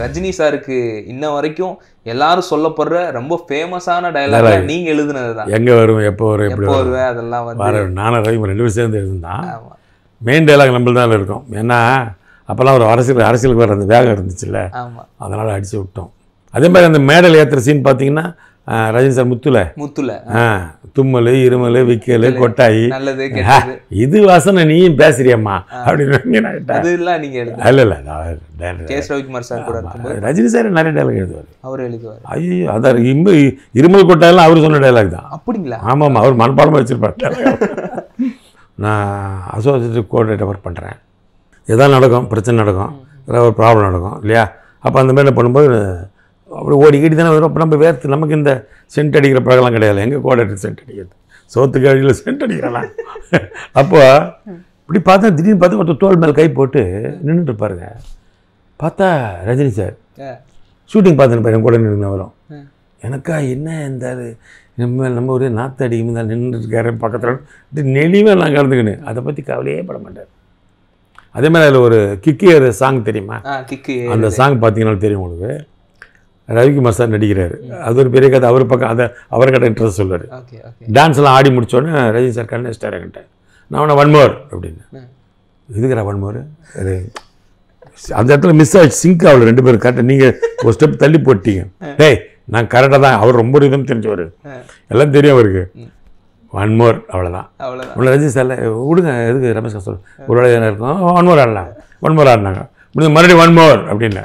ரஜினி சாருக்கு இன்ன வரைக்கும் எல்லாரும் சொல்லப்படுற ரொம்ப ஃபேமஸான டயலாக் Dialogue. நீங்க எழுதுனதுதான் எங்கே வரும் எப்போ வரும் எப்படி எப்போ வரும் வருவேன் அதெல்லாம் வந்து வர நானும் ரவி ரெண்டு பேரும் சேர்ந்து எழுதுந்தான் ஆமா மெயின் டைலாக் நம்மள தான் இருக்கும் ஏன்னா அப்போல்லாம் ஒரு அரசியல் அரசியலுக்கு வர அந்த வேகம் இருந்துச்சுல்ல ஆமா அதனால் அடித்து விட்டோம் அதே மாதிரி அந்த மேடையில் ஏற்றுற சீன் பார்த்தீங்கன்னா அஹ், ரஜினி சார் முத்துல முத்துல ஆ, தும்மல் இருமல் விக்கல் கொட்டாயி நல்லது ஆ, கெட்டது இது வாசனை நீயும் பேசுறியம்மா அப்படின்னு நான் கேட்டேன். அதெல்லாம் நீங்க எழுது இல்ல இல்லை நான் direct- K S Ravikumar sir கூட இருக்கும்போது ரஜினி சார் நிறைய டைலாக் எழுதுவார் அவர் எழுதுவார் ஐயோ அதான் இம்பு இருமல் கொட்டாயெல்லாம் அவர் சொன்ன டைலாக் தான் அப்படிங்களா ஆமாம் அவர் மனப்பாடமாக வச்சிருப்பார் dialogue. நான் அசோசியேட் கோஆர்டினேட்டர் ஒர்க் பண்ணுறேன் எதாவது நடக்கும் பிரச்சனை நடக்கும் ஏதாவது ஒரு ப்ராப்ளம் நடக்கும் இல்லையா அப்போ அந்த மாதிரி பண்ணும்போது அப்படி ஓடி கீடி தானே வரும் அப்போ நம்ம வேர்த்து நமக்கு இந்த சென்ட் அடிக்கிற பழகலாம் கிடையாது எங்கள் கோஆர்டினேட்டர் சென்ட் அடிக்கிறது சோத்துக்கு அடியில் சென்ட் அடிக்கலாம் அப்போ இப்படி பார்த்தா திடீர்னு பார்த்தா ஒருத்தர் தோல் மேல் கை போட்டு நின்றுட்டு இருப்பாருங்க பார்த்தா ரஜினி சார் ஆ. ஷூட்டிங் பார்த்துன்னு பாரு என் கூட நின்று வரும் ம். எனக்கா என்ன இந்த ஆளு, நம்ம நம்ம ஒரே நாற்று அடிக்கும் தான் நின்றுருக்காரு பக்கத்தில் நெளிவே நான் கலந்துக்கினு அதை பற்றி கவலையே பட மாட்டார் அதே மாதிரி அதில் ஒரு கிக்கியர் சாங் தெரியுமா ஆ கிக்கு அந்த சாங் பார்த்தீங்கன்னா தெரியும் உங்களுக்கு ரவிக்குமார் சார் நடிக்கிறாரு அது ஒரு பெரிய கதை அவர் பக்கம் அதை அவர் கிட்ட இன்ட்ரெஸ்ட் சொல்லுவார் ஓகே ஓகே டான்ஸ்லாம் ஆடி முடிச்சோடனே ரஜினி சார் கண்ணு வச்சிட்டார் என்கிட்ட நான் அவனை ஒன் மோர் அப்படின்னு ம். இதுக்குறா ஒன் மோர் அந்த இடத்துல மிஸ் ஆச்சு சிங்க் ஆகல ரெண்டு பேரும் கரெக்டாக நீங்கள் ஒரு ஸ்டெப் தள்ளி போட்டீங்க டேய் நான் கரெக்டாக தான் அவர் ரொம்ப ரிதம் தெரிஞ்சவர் ஆ. எல்லாம் தெரியும் அவருக்கு ம். ஒன் மோர் அவ்வளோதான் அவ்வளவுதான் உள்ள ரஜினி சார்ல விடுங்க எதுக்கு ரமேஷ் சார் சொல்லு ஒரு வேளை என்ன இருக்கும் ஒன் மோர் ஆடலாம் ஒன் மோர் ஆடினாங்க முடிஞ்ச மறுபடியும் ஒன் மோர் அப்படின்னு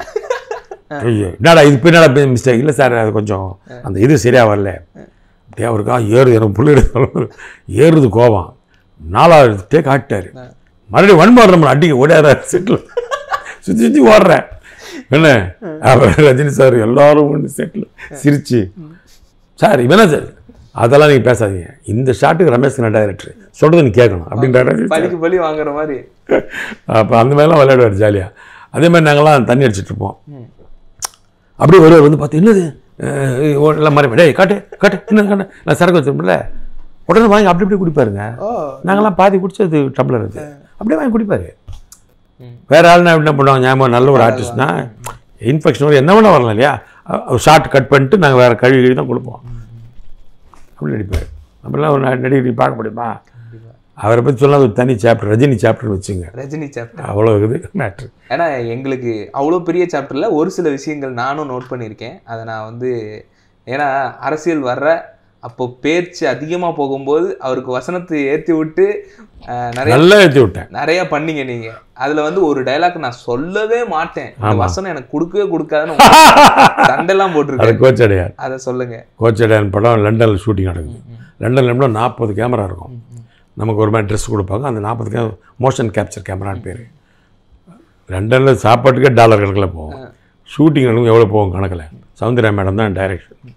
ஐயோ என்னடா இது பின்னாடா மிஸ்டேக் இல்லை சார் அது கொஞ்சம் அந்த இது சரியாக வரல அப்படியே அவருக்கா ஏறுது எனக்கு புள்ளி ஏறுது கோபம் நாலாவது டேக் ஆட்டாரு மறுபடியும் ஒன் மோர் நம்ம அடிக்க ஓடாத செட்டில் சுற்றி சுற்றி ஓடுறேன் என்ன அப்புறம் ரஜினி சார் எல்லாரும் ஒன்று செட்டில் சிரிச்சு சார் இவனா சார் அதெல்லாம் நீங்கள் பேசாதீங்க இந்த ஷாட்டுக்கு ரமேஷ் நான் டைரக்டர் சொல்கிறது நீ கேட்கணும் அப்படின்றாரு ரஜினி சார். பலிக்கு பலி வாங்குற மாதிரி அப்போ அந்த மாதிரிலாம் விளையாடுவார் ஜாலியாக அதே மாதிரி நாங்கள்லாம் தண்ணி அடிச்சிட்டு இருப்போம் ம். அப்படியே ஒருவர் வந்து பார்த்து என்னது அஹ் ஓ, எல்லாம் மாறி டேய் காட்டு காட்டு இன்னும் காட்டு நான் சரக்கு வச்சிருப்போம்ல உடனே வாங்கி அப்படி இப்படி குடிப்பாருங்க ஓ நாங்கள்லாம் பாதி குடிச்சது டம்ளர் அது அப்படியே வாங்கி குடிப்பாரு ம். வேற ஆள்னா என்ன பண்ணுவாங்க ஞாபகம் நல்ல ஒரு ஆர்டிஸ்ட்னா இன்ஃபெக்ஷன் வரும் என்ன வேணா வரலாம் இல்லையா ஷார்ட் கட் பண்ணிட்டு நாங்கள் வேறு கழுவி கழுவி தான் கொடுப்போம் அப்படி நடிப்பார் அப்படிலாம் ஒரு நடி- நடிகர் பார்க்க முடியுமா கண்டிப்பா. அவரை பற்றி சொன்னால் ஒரு தனி சாப்டர் ரஜினி சாப்டர் வச்சுங்க ரஜினி சாப்டர் அவ்வளோ இது மேட்ரு ஏன்னா எங்களுக்கு அவ்வளோ பெரிய சாப்டரில் ஒரு சில விஷயங்கள் நானும் நோட் பண்ணியிருக்கேன் அதை நான் வந்து ஏன்னா அரசியல் வர்ற அப்போ பேச்சு அதிகமாக போகும்போது அவருக்கு வசனத்தை ஏற்றி விட்டு அஹ், நிறைய நல்லா ஏற்றி விட்டேன் நிறைய பண்ணீங்க நீங்க அதுல வந்து ஒரு டைலாக் நான் சொல்லவே மாட்டேன் இந்த ஆமா. வசனம் எனக்கு கொடுக்கவே கொடுக்காதுன்னு சண்டைலாம் அது போட்டிருக்கேன் கோச்சடையார் அதை சொல்லுங்க கோச்சடையான் படம் லண்டனில் ஷூட்டிங் நடக்குது ம், லண்டனில் எப்படின்னா நாற்பது கேமரா இருக்கும் ம், ம். நமக்கு ஒரு மாதிரி ட்ரெஸ் கொடுப்பாங்க அந்த நாற்பது கே மோஷன் கேப்சர் கேமரான்னு பேர் லண்டனில் சாப்பாட்டுக்கே டாலர் கணக்கில் போகும் ஷூட்டிங் நடக்கும் எவ்வளோ போகும் கணக்கில் சௌந்தர்யா மேடம் தான் டைரக்ஷன்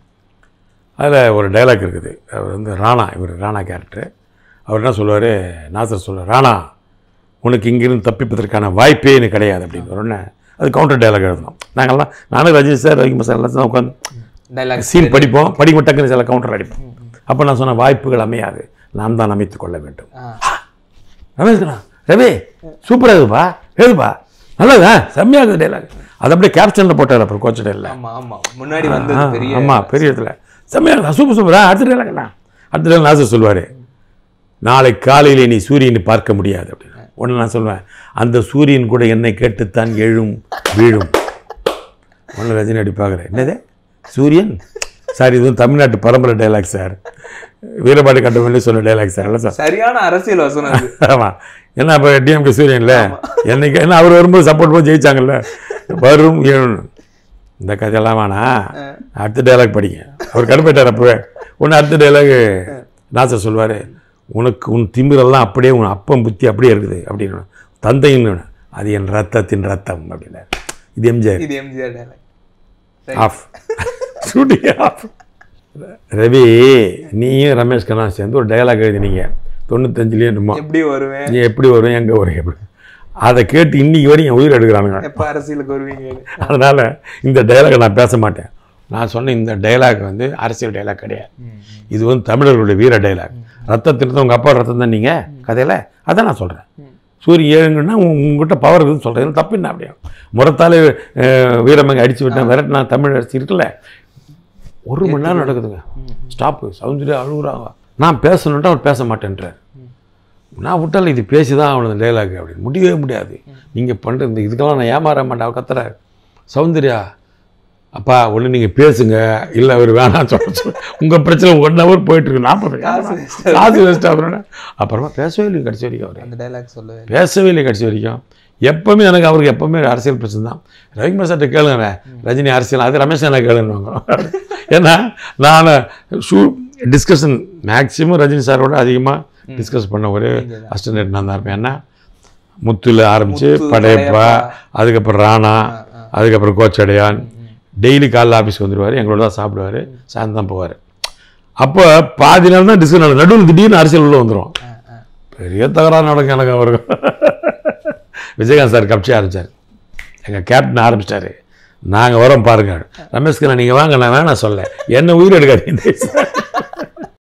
அதில் ஒரு டைலாக் இருக்குது அவர் வந்து ராணா இவர் ராணா கேரக்டர் அவர் என்ன சொல்லுவார் நாசர் சொல்லுவார் ராணா உனக்கு இங்கிருந்து தப்பிப்பதற்கான வாய்ப்பே எனக்கு கிடையாது அப்படின்னு உடனே அது கவுண்டர் டைலாக் எழுதணும் நாங்கள்லாம் நானும் ரஜினி சார் ரவிக்குமார் சார் எல்லாம் உட்காந்து டைலாக் சீன் படிப்போம் படிக்கும் டக்குன்னு சில கவுண்டர் அடிப்போம் அப்போ நான் சொன்ன வாய்ப்புகள் அமையாது நாம் தான் அமைத்துக் கொள்ள வேண்டும் ரமேஷ்கண்ணா ரவி சூப்பராக இருக்குப்பா எழுதுப்பா நல்லதா செம்மையாக இருக்குது டைலாக் அது அப்படியே கேப்ஷனில் போட்டார் அப்புறம் கோச் டைலாக் ஆமா ஆமா முன்னாடி வந்தது பெரிய ஆமாம் பெரிய இடத்துல செம்மையாக இருக்கா சூப்பர் சூப்பரா அடுத்த டைலாக்ண்ணா அடுத்த டைலாக் நாசர் சொல்லுவார் நாளை காலையிலே நீ சூரியனை பார்க்க முடியாது அப்படின்னு உடனே நான் சொல்லுவேன் அந்த சூரியன் கூட என்னை கேட்டுத்தான் எழும் வீழும் ஒன்று ரஜினி அடி பார்க்குறேன் என்னது சூரியன் சார் இதுவும் தமிழ்நாட்டு பரம்பரை டைலாக் சார் வீரபாடி கட்டமல்லி சொன்ன டைலாக் சார் இல்லை சார் சரியான அரசியல் வசனம் அது ஆமாம் என்ன அப்போ டிஎம்கே சூரியன்ல என்னைக்கு என்ன அவர் வரும்போது சப்போர்ட் போய் ஜெயிச்சாங்கல்ல வரும் ஏழும் இந்த கதையெல்லாம் வேணாம் அடுத்த டைலாக் படிங்க அவர் கடுப்பாயிட்டார் அப்போவே ஒன்று அடுத்த டைலாக் நாசர் சொல்வார் உனக்கு உன் திமிரெல்லாம் அப்படியே உன் அப்பம் புத்தி அப்படியே இருக்குது அப்படின்னு தந்தைன்னு அது என் ரத்தத்தின் ரத்தம் அப்படின்னாரு இது எம்ஜிஆர் இது MGR dialogue of shooting of Ravi நீயும் ரமேஷ் கண்ணா சேர்ந்து ஒரு டயலாக் எழுதினீங்க தொண்ணூத்தஞ்சுலேயே என்னமோ எப்படி வருவேன் நீ எப்படி வரும் எங்கே வரும் எப்படி அதை கேட்டு இன்னைக்கு வரையும் என் உயிர் எடுக்கிறானுங்க எப்ப அரசியலுக்கு வருவீங்க அதனால் இந்த டயலாகை நான் பேச மாட்டேன் நான் சொன்ன இந்த டயலாக் வந்து அரசியல் டயலாக் கிடையாது இது வந்து தமிழர்களுடைய வீர டயலாக் ரத்தத்தின் உங்கள் அப்பா ரத்தம் தான் நீங்கள் கதையில் அதான் நான் சொல்கிறேன் சூரியன் ஏழுங்கன்னா உங்க- உங்ககிட்ட பவர் இருக்குதுன்னு சொல்கிறேன் தப்பு என்ன அப்படியே முறத்தாலே அஹ், வீரமங்க அடிச்சு விட்டேன் விரட்டினா தமிழ் அரசு இருக்குல்ல ஒரு மணி நேரம் நடக்குதுங்க ஸ்டாப்பு சௌந்தர்யா அழுகுறாங்க நான் பேசணுன்ட்டு அவர் பேச மாட்டேன்றார் நான் விட்டால இது பேசி தான் அவனது டைலாக் அப்படின்னு முடியவே முடியாது நீங்கள் பண்ணுற இந்த இதுக்கெல்லாம் நான் ஏமாற மாட்டேன் அவ கத்துறாரு சௌந்தர்யா அப்பா ஒன்று நீங்கள் பேசுங்க இல்லை அவர் வேணாம்னு சொல்ல சொல்ல உங்கள் பிரச்சனை ஒன் ஹவர் போயிட்டுருக்கு நாற்பது காசு waste காசு வேஸ்ட் ஆகுறேன் அப்புறமா பேசவே இல்லை கடைசி வரைக்கும் அவர் அந்த டைலாக் சொல்லவே இல்லை. பேசவே இல்லை கடைசி வரைக்கும் எப்பவுமே எனக்கு அவருக்கு எப்பவுமே அரசியல் பிரச்சனை தான் ரவிக்குமார் சார்ட்ட கேளுங்க ரஜினி அரசியல் அது ரமேஷ் என்ன கேளுங்க ஏன்னா நான் ஷூ டிஸ்கஷன் மேக்ஸிமம் ரஜினி சாரோட அதிகமாக டிஸ்கஸ் பண்ண ஒரு அசிஸ்டன்ட் நான் தான் இருப்பேன் ஏன்னா முத்துல ஆரம்பித்து முத்து, படையப்பா படையப்பா. அதுக்கப்புறம் ராணா அதுக்கப்புறம் கோச்சடையான் டெய்லி காலைல ஆஃபீஸ்க்கு வந்துடுவார் எங்களோட தான் சாப்பிடுவார் சாயந்தரம் தான் போவார் அப்போ பாதி நேரம் தான் டிஸ்கஸ் நடக்கும் நடுவில் திடீர்னு அரசியல் உள்ள வந்துடும் ஆ, ஆ. பெரிய தகராறு நடக்கும் எனக்கு அவருக்கும் விஜயகாந்த் சார் கப்சி ஆரம்பிச்சார் எங்கள் கேப்டன் ஆரம்பிச்சிட்டாரு நாங்கள் வரோம் பாருங்க ரமேஷ்க்கு நீங்கள் வாங்க நான் வேணாம் சொல்ல என்ன உயிர் எடுக்காதீங்க